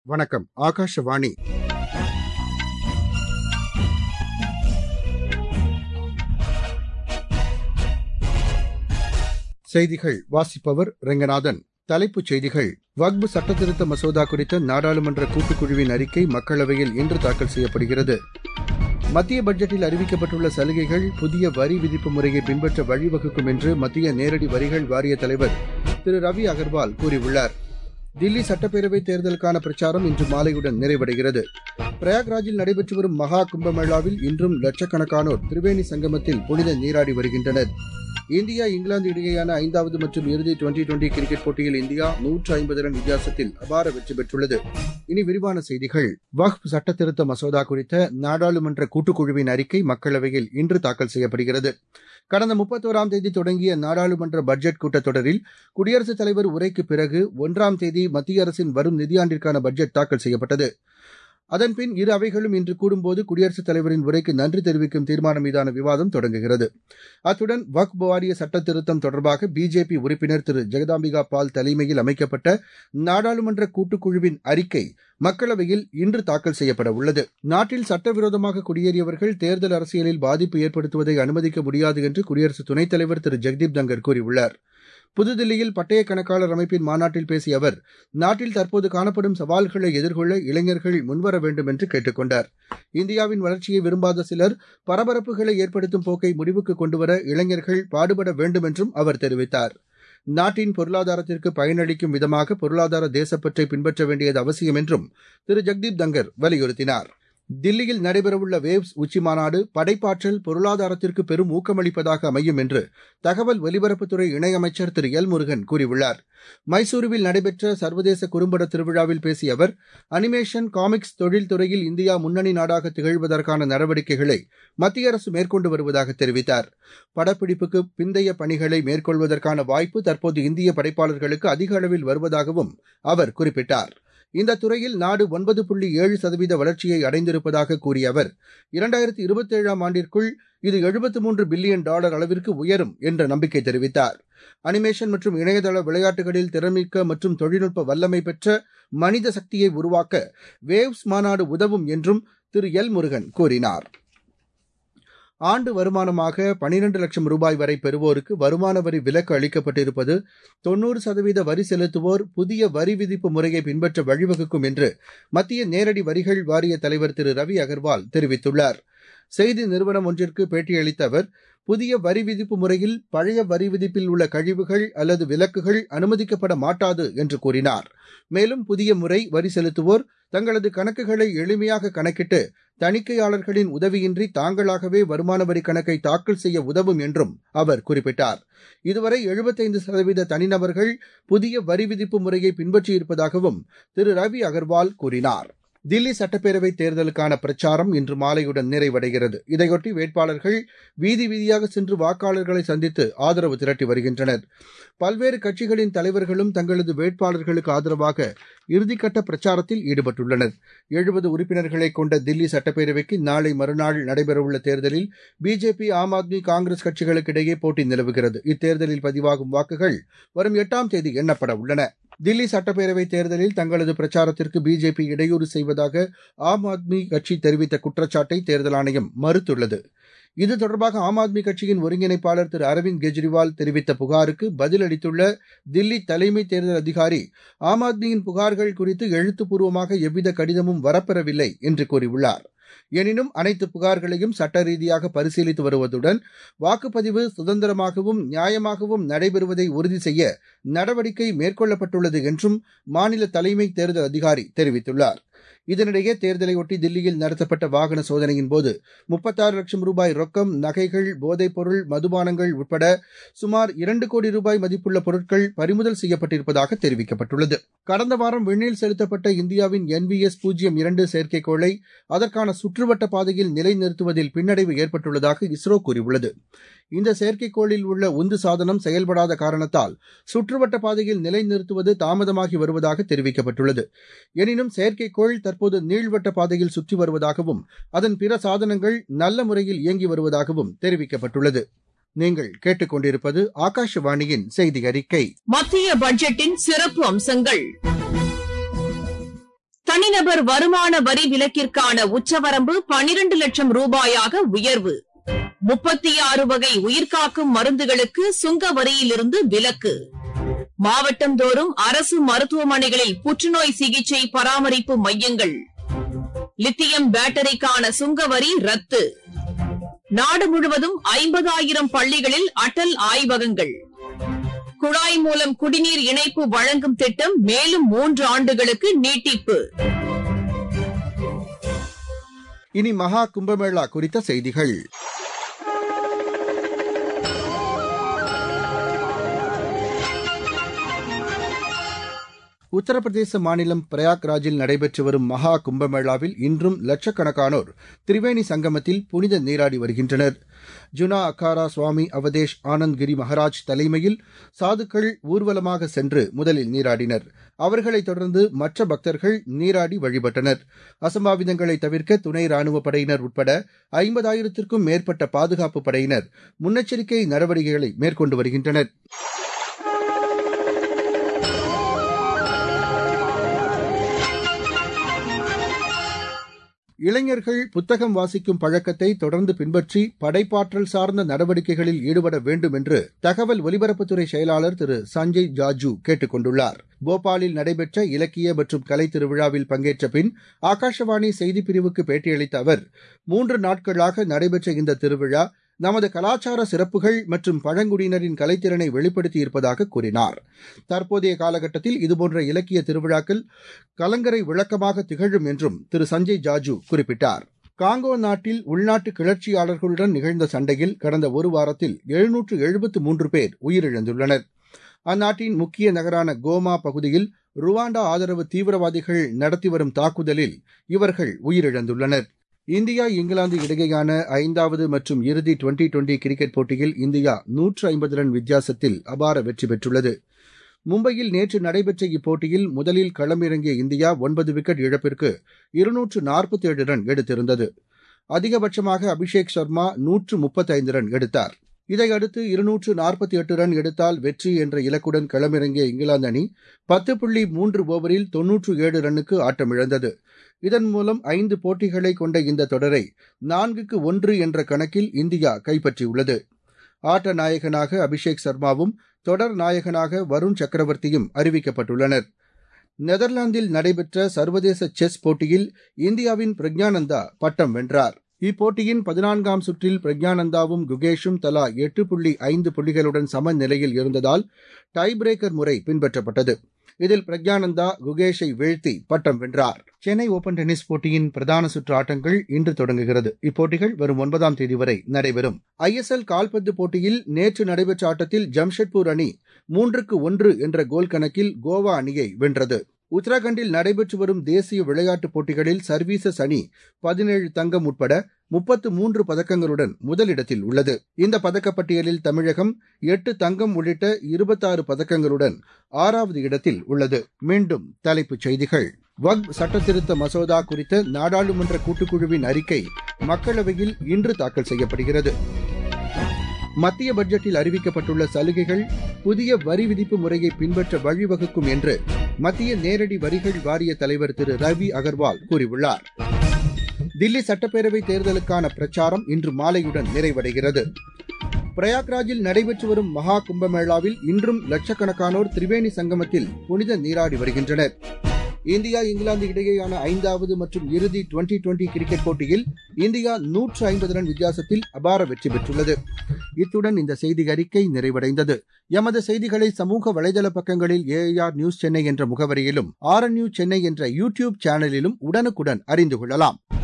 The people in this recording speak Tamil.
வணக்கம் ஆகாஷவாணி செய்திகள் வாசிப்பவர் ரெங்கநாதன் தலைப்புச் செய்திகள் வக்பு சட்டத்திருத்த மசோதா குறித்த நாடாளுமன்ற கூட்டுக்குழுவின் அறிக்கை மக்களவையில் இன்று தாக்கல் செய்யப்படுகிறது மத்திய பட்ஜெட்டில் அறிவிக்கப்பட்டுள்ள சலுகைகள் புதிய வரி விதிப்பு முறையை பின்பற்ற வழிவகுக்கும் என்று மத்திய நேரடி வரிகள் வாரிய தலைவர் திரு ரவி அகர்வால் கூறியுள்ளார் தில்லி சட்டப்பேரவைத் தேர்தலுக்கான பிரச்சாரம் இன்று மாலையுடன் நிறைவடைகிறது பிரயாக்ராஜில் நடைபெற்று வரும் மகா கும்பமேளாவில் இன்றும் லட்சக்கணக்கானோர் திரிவேணி சங்கமத்தில் புனித நீராடி வருகின்றனர் இந்தியா இங்கிலாந்து இடையேயான ஐந்தாவது மற்றும் இறுதி டுவெண்டி டுவெண்டி கிரிக்கெட் போட்டியில் இந்தியா நூற்று ஐம்பது ரன் வித்தியாசத்தில் அபார வெற்றி பெற்றுள்ளது இனி விரிவான செய்திகள் வக்ஃப் சட்டத்திருத்த மசோதா குறித்த நாடாளுமன்ற கூட்டுக்குழுவின் அறிக்கை மக்களவையில் இன்று தாக்கல் செய்யப்படுகிறது கடந்த முப்பத்தோராம் தேதி தொடங்கிய நாடாளுமன்ற பட்ஜெட் கூட்டத்தொடரில் குடியரசுத் தலைவர் உரைக்கு பிறகு ஒன்றாம் தேதி மத்திய அரசின் வரும் நிதியாண்டிற்கான பட்ஜெட் தாக்கல் செய்யப்பட்டது அதன்பின் இரு அவைகளும் இன்று கூடும்போது குடியரசுத் தலைவரின் உரைக்கு நன்றி தெரிவிக்கும் தீர்மானம் மீதான விவாதம் தொடங்குகிறது அத்துடன் வக்ப் வாரிய சட்ட திருத்தம் தொடர்பாக பிஜேபி உறுப்பினர் திரு ஜெகதாம்பிகா பால் தலைமையில் அமைக்கப்பட்ட நாடாளுமன்ற கூட்டுக்குழுவின் அறிக்கை மக்களவையில் இன்று தாக்கல் செய்யப்பட உள்ளது நாட்டில் சட்டவிரோதமாக குடியேறியவர்கள் தேர்தல் அரசியலில் பாதிப்பு ஏற்படுத்துவதை அனுமதிக்க முடியாது என்று குடியரசு துணைத் தலைவர் திரு ஜெக்தீப் தங்கர் கூறியுள்ளார் புதுதில்லியில் பட்டய கணக்காளர் அமைப்பின் மாநாட்டில் பேசிய அவர் நாட்டில் தற்போது காணப்படும் சவால்களை எதிர்கொள்ள இளைஞர்கள் முன்வர வேண்டும் என்று கேட்டுக் கொண்டார் இந்தியாவின் வளர்ச்சியை விரும்பாத சிலர் பரபரப்புகளை ஏற்படுத்தும் போக்கை முடிவுக்கு கொண்டுவர இளைஞர்கள் பாடுபட வேண்டும் என்றும் அவர் தெரிவித்தார் நாட்டின் பொருளாதாரத்திற்கு பயனளிக்கும் விதமாக பொருளாதார தேசப்பற்றை பின்பற்ற வேண்டியது அவசியம் என்றும் திரு ஜெக்தீப் தங்கர் வலியுறுத்தினார் தில்லியில் நடைபெறவுள்ள வேவ்ஸ் உச்சிமாநாடு படைப்பாற்றல் பொருளாதாரத்திற்கு பெரும் ஊக்கமளிப்பதாக அமையும் என்று தகவல் ஒலிபரப்புத்துறை இணையமைச்சர் திரு எல் முருகன் கூறியுள்ளார் மைசூருவில் நடைபெற்ற சர்வதேச குறும்பட திருவிழாவில் பேசிய அவர் அனிமேஷன் காமிக்ஸ் தொழில்துறையில் இந்தியா முன்னணி நாடாக திகழ்வதற்கான நடவடிக்கைகளை மத்திய அரசு மேற்கொண்டு வருவதாக தெரிவித்தார் படப்பிடிப்புக்கு பிந்தைய பணிகளை மேற்கொள்வதற்கான வாய்ப்பு தற்போது இந்திய படைப்பாளர்களுக்கு அதிக அளவில் வருவதாகவும் அவர் குறிப்பிட்டார் இந்த துறையில் நாடு ஒன்பது புள்ளி ஏழு சதவீத வளர்ச்சியை அடைந்திருப்பதாக கூறிய அவர் இரண்டாயிரத்தி இருபத்தேழாம் ஆண்டிற்குள் இது எழுபத்து மூன்று பில்லியன் டாலர் அளவிற்கு உயரும் என்ற நம்பிக்கை தெரிவித்தார் அனிமேஷன் மற்றும் இணையதள விளையாட்டுகளில் திறமிக்க மற்றும் தொழில்நுட்ப வல்லமை பெற்ற மனித சக்தியை உருவாக்க வேவ்ஸ் மாநாடு உதவும் என்றும் திரு எல் முருகன் கூறினார் ஆண்டு வருமானமாக பனிரண்டு லட்சம் ரூபாய் வரை பெறுவோருக்கு வருமான வரி விலக்கு அளிக்கப்பட்டிருப்பது தொன்னூறு சதவீத வரி செலுத்துவோர் புதிய வரி விதிப்பு முறையை பின்பற்ற வழிவகுக்கும் என்று மத்திய நேரடி வரிகள் வாரிய தலைவர் திரு ரவி அகர்வால் தெரிவித்துள்ளார் செய்தி நிறுவனம் ஒன்றிற்கு பேட்டியளித்த அவர் புதிய வரி விதிப்பு முறையில் பழைய வரி விதிப்பில் உள்ள கழிவுகள் அல்லது விலக்குகள் அனுமதிக்கப்பட மாட்டாது என்று கூறினார் மேலும் புதிய முறை வரி செலுத்துவோர் தங்களது கணக்குகளை எளிமையாக கணக்கிட்டு தணிக்கையாளர்களின் உதவியின்றி தாங்களாகவே வருமான வரி கணக்கை தாக்கல் செய்ய உதவும் என்றும் அவர் குறிப்பிட்டார் இதுவரை எழுபத்தைந்து சதவீத தனிநபர்கள் புதிய வரி விதிப்பு முறையை பின்பற்றியிருப்பதாகவும் திரு ரவி அகர்வால் கூறினார் தில்லி சட்டப்பேரவைத் தேர்தலுக்கான பிரச்சாரம் இன்று மாலையுடன் நிறைவடைகிறது இதையொட்டி வேட்பாளர்கள் வீதி வீதியாக சென்று வாக்காளர்களை சந்தித்து ஆதரவு திரட்டி வருகின்றனர் பல்வேறு கட்சிகளின் தலைவர்களும் தங்களது வேட்பாளர்களுக்கு ஆதரவாக இறுதிக்கட்ட பிரச்சாரத்தில் ஈடுபட்டுள்ளனர் எழுபது உறுப்பினர்களை கொண்ட தில்லி சட்டப்பேரவைக்கு நாளை மறுநாள் நடைபெறவுள்ள தேர்தலில் பிஜேபி ஆம் ஆத்மி காங்கிரஸ் கட்சிகளுக்கிடையே போட்டி நிலவுகிறது இத்தேர்தலில் பதிவாகும் வாக்குகள் வரும் எட்டாம் தேதி எண்ணப்பட உள்ளன தில்லி சட்டப்பேரவைத் தேர்தலில் தங்களது பிரச்சாரத்திற்கு பிஜேபி இடையூறு செய்வதாக ஆம் ஆத்மி கட்சி தெரிவித்த குற்றச்சாட்டை தேர்தல் ஆணையம் மறுத்துள்ளது இது தொடர்பாக ஆம் ஆத்மி கட்சியின் ஒருங்கிணைப்பாளர் திரு அரவிந்த் கெஜ்ரிவால் தெரிவித்த புகாருக்கு பதிலளித்துள்ள தில்லி தலைமை தேர்தல் அதிகாரி ஆம் ஆத்மியின் புகார்கள் குறித்து எழுத்துப்பூர்வமாக எவ்வித கடிதமும் வரப்பெறவில்லை என்று கூறியுள்ளார் எனினும் அனைத்து புகார்களையும் சட்ட ரீதியாக பரிசீலித்து வருவதுடன் வாக்குப்பதிவு சுதந்திரமாகவும் நியாயமாகவும் நடைபெறுவதை உறுதி செய்ய நடவடிக்கை மேற்கொள்ளப்பட்டுள்ளது என்றும் மாநில தலைமை தேர்தல் அதிகாரி தெரிவித்துள்ளார் இதனிடையே தேர்தலையொட்டி தில்லியில் நடத்தப்பட்ட வாகன சோதனையின் போது முப்பத்தாறு லட்சம் ரூபாய் ரொக்கம் நகைகள் போதைப்பொருள் மதுபானங்கள் உட்பட சுமார் இரண்டு கோடி ரூபாய் மதிப்புள்ள பொருட்கள் பறிமுதல் செய்யப்பட்டிருப்பதாக தெரிவிக்கப்பட்டுள்ளது கடந்த வாரம் விண்ணில் செலுத்தப்பட்ட இந்தியாவின் என்விஎஸ் பூஜ்ஜியம் இரண்டு செயற்கைக்கோளை அதற்கான சுற்றுவட்ட பாதையில் நிலைநிறுத்துவதில் பின்னடைவு ஏற்பட்டுள்ளதாக இஸ்ரோ கூறியுள்ளது இந்த செயற்கைக்கோளில் உள்ள உந்து சாதனம் செயல்படாத காரணத்தால் சுற்றுவட்ட பாதையில் நிலைநிறுத்துவது தாமதமாகி வருவதாக தெரிவிக்கப்பட்டுள்ளது எனினும் செயற்கைக்கோள் தற்போது நீள்வட்ட பாதையில் சுற்றி வருவதாகவும் அதன் பிற சாதனங்கள் நல்ல முறையில் இயங்கி வருவதாகவும் தெரிவிக்கப்பட்டுள்ளது நீங்கள் கேட்டுக்கொண்டிருப்பது ஆகாஷவாணியின் செய்தி அறிக்கை மத்திய பட்ஜெட்டின் சிறப்பு அம்சங்கள் தனிநபர் வருமான வரி விலக்கிற்கான உச்சவரம்பு பனிரண்டு லட்சம் ரூபாயாக உயர்வு முப்பத்தி ஆறு வகை உயிர்காக்கும் மருந்துகளுக்கு சுங்க வரியிலிருந்து விலக்கு மாவட்டந்தோறும் அரசு மருத்துவமனைகளில் புற்றுநோய் சிகிச்சை பராமரிப்பு மையங்கள் லித்தியம் பேட்டரிக்கான சுங்க வரி ரத்து நாடு முழுவதும் ஐம்பதாயிரம் பள்ளிகளில் அடல் ஆய்வகங்கள் குழாய் மூலம் குடிநீர் இணைப்பு வழங்கும் திட்டம் மேலும் மூன்று ஆண்டுகளுக்கு நீட்டிப்பு இனி மகா கும்பமேளா குறித்த செய்திகள் உத்தரப்பிரதேச மாநிலம் பிரயாக்ராஜில் நடைபெற்று வரும் மகா கும்பமேளாவில் இன்றும் லட்சக்கணக்கானோர் திரிவேணி சங்கமத்தில் புனித நீராடி வருகின்றனர் ஜுனா அக்காரா சுவாமி அவதேஷ் ஆனந்த்கிரி மகாராஜ் தலைமையில் சாதுக்கள் ஊர்வலமாக சென்று முதலில் நீராடினர் அவர்களைத் தொடர்ந்து மற்ற பக்தர்கள் நீராடி வழிபட்டனர் அசம்பாவிதங்களை தவிர்க்க துணை ராணுவப் படையினர் உட்பட ஐம்பதாயிரத்திற்கும் மேற்பட்ட பாதுகாப்பு படையினர் முன்னெச்சரிக்கை நடவடிக்கைகளை மேற்கொண்டு வருகின்றனர் இளைஞர்கள் புத்தகம் வாசிக்கும் பழக்கத்தை தொடர்ந்து பின்பற்றி படைப்பாற்றல் சார்ந்த நடவடிக்கைகளில் ஈடுபட வேண்டும் என்று தகவல் ஒலிபரப்புத்துறை செயலாளர் திரு சஞ்சய் ஜாஜூ கேட்டுக் கொண்டுள்ளார் போபாலில் நடைபெற்ற இலக்கிய மற்றும் கலை திருவிழாவில் பங்கேற்ற பின் ஆகாஷவாணி செய்திப் பிரிவுக்கு பேட்டியளித்த அவர் மூன்று நாட்களாக நடைபெற்ற இந்த திருவிழா நமது கலாச்சார சிறப்புகள் மற்றும் பழங்குடியினரின் கலைத்திறனை வெளிப்படுத்தியிருப்பதாக கூறினார் தற்போதைய காலகட்டத்தில் இதுபோன்ற இலக்கிய திருவிழாக்கள் கலங்கரை விளக்கமாக திகழும் என்றும் திரு சஞ்சய் ஜாஜூ குறிப்பிட்டார் காங்கோ நாட்டில் உள்நாட்டு கிளர்ச்சியாளர்களுடன் நிகழ்ந்த சண்டையில் கடந்த ஒரு வாரத்தில் எழுநூற்று எழுபத்து மூன்று பேர் உயிரிழந்துள்ளனர் அந்நாட்டின் முக்கிய நகரான கோமா பகுதியில் ருவாண்டா ஆதரவு தீவிரவாதிகள் நடத்தி வரும் தாக்குதலில் இவர்கள் உயிரிழந்துள்ளனர் இந்தியா இங்கிலாந்து இடையேயான ஐந்தாவது மற்றும் இறுதி டுவெண்டி டுவெண்டி கிரிக்கெட் போட்டியில் இந்தியா நூற்று ஐம்பது ரன் வித்தியாசத்தில் அபார வெற்றி பெற்றுள்ளது மும்பையில் நேற்று நடைபெற்ற இப்போட்டியில் முதலில் களமிறங்கிய இந்தியா ஒன்பது விக்கெட் இழப்பிற்கு இருநூற்று நாற்பத்தேழு ரன் எடுத்திருந்தது அதிகபட்சமாக அபிஷேக் சர்மா நூற்று முப்பத்தைந்து ரன் எடுத்தார் இதையடுத்து இருநூற்று நாற்பத்தி எட்டு ரன் எடுத்தால் வெற்றி என்ற இலக்குடன் களமிறங்கிய இங்கிலாந்து அணி பத்து புள்ளி மூன்று ஓவரில் தொன்னூற்று ஏழு ரன்னுக்கு ஆட்டமிழந்தது இதன் மூலம் ஐந்து போட்டிகளை கொண்ட இந்த தொடரை நான்குக்கு ஒன்று என்ற கணக்கில் இந்தியா கைப்பற்றியுள்ளது ஆட்ட நாயகனாக அபிஷேக் சர்மாவும் தொடர் நாயகனாக வருண் சக்கரவர்த்தியும் அறிவிக்கப்பட்டுள்ளனர் நெதர்லாந்தில் நடைபெற்ற சர்வதேச செஸ் போட்டியில் இந்தியாவின் பிரக்ஞானந்தா பட்டம் வென்றார் இப்போட்டியின் பதினான்காம் சுற்றில் பிரக்ஞானந்தாவும் குகேஷும் தலா எட்டு புள்ளி ஐந்து புள்ளிகளுடன் சம நிலையில் இருந்ததால் டை பிரேக்கர் முறை பின்பற்றப்பட்டது இதில் பிரக்ஞானந்தா குகேஷை வீழ்த்தி பட்டம் வென்றார் சென்னை ஓபன் டென்னிஸ் போட்டியின் பிரதான சுற்று ஆட்டங்கள் இன்று தொடங்குகிறது இப்போட்டிகள் வரும் ஒன்பதாம் தேதி வரை நடைபெறும் ஐஎஸ்எல் கால்பந்து போட்டியில் நேற்று நடைபெற்ற ஆட்டத்தில் ஜம்ஷெட்பூர் அணி மூன்றுக்கு ஒன்று என்ற கோல் கணக்கில் கோவா அணியை வென்றது உத்தராகண்டில் நடைபெற்று வரும் தேசிய விளையாட்டுப் போட்டிகளில் சர்வீசஸ் அணி பதினேழு தங்கம் உட்பட முப்பத்து மூன்று பதக்கங்களுடன் முதலிடத்தில் உள்ளது இந்த பதக்கப்பட்டியலில் தமிழகம் எட்டு தங்கம் உள்ளிட்ட இருபத்தாறு பதக்கங்களுடன் ஆறாவது இடத்தில் உள்ளது மீண்டும் தலைப்புச் செய்திகள் வக் சட்டத்திருத்த மசோதா குறித்த நாடாளுமன்ற கூட்டுக்குழுவின் அறிக்கை மக்களவையில் இன்று தாக்கல் செய்யப்படுகிறது மத்திய பட்ஜெட்டில் அறிவிக்கப்பட்டுள்ள சலுகைகள் புதிய வரி விதிப்பு முறையை பின்பற்ற வழிவகுக்கும் என்று மத்திய நேரடி வரிகள் வாரிய தலைவர் திரு ரவி அகர்வால் கூறியுள்ளார் தில்லி சட்டப்பேரவை தேர்தலுக்கான பிரச்சாரம் இன்று மாலையுடன் நிறைவடைகிறது பிரயாக்ராஜில் நடைபெற்று வரும் மகா கும்பமேளாவில் இன்றும் லட்சக்கணக்கானோர் திரிவேணி சங்கமத்தில் புனித நீராடி வருகின்றனர் இந்தியா இங்கிலாந்து இடையேயான ஐந்தாவது மற்றும் இறுதி டுவெண்டி டுவெண்டி கிரிக்கெட் போட்டியில் இந்தியா நூற்று ஐம்பது ரன் வித்தியாசத்தில் அபார வெற்றி பெற்றுள்ளது இத்துடன் இந்த செய்தி அறிக்கை நிறைவடைந்தது எமது செய்திகளை சமூக வலைதள பக்கங்களில் ஏஐஆர் நியூஸ் சென்னை என்ற முகவரியிலும் ஆர் நியூஸ் சென்னை என்ற யூ டியூப் சேனலிலும் உடனுக்குடன் அறிந்து கொள்ளலாம்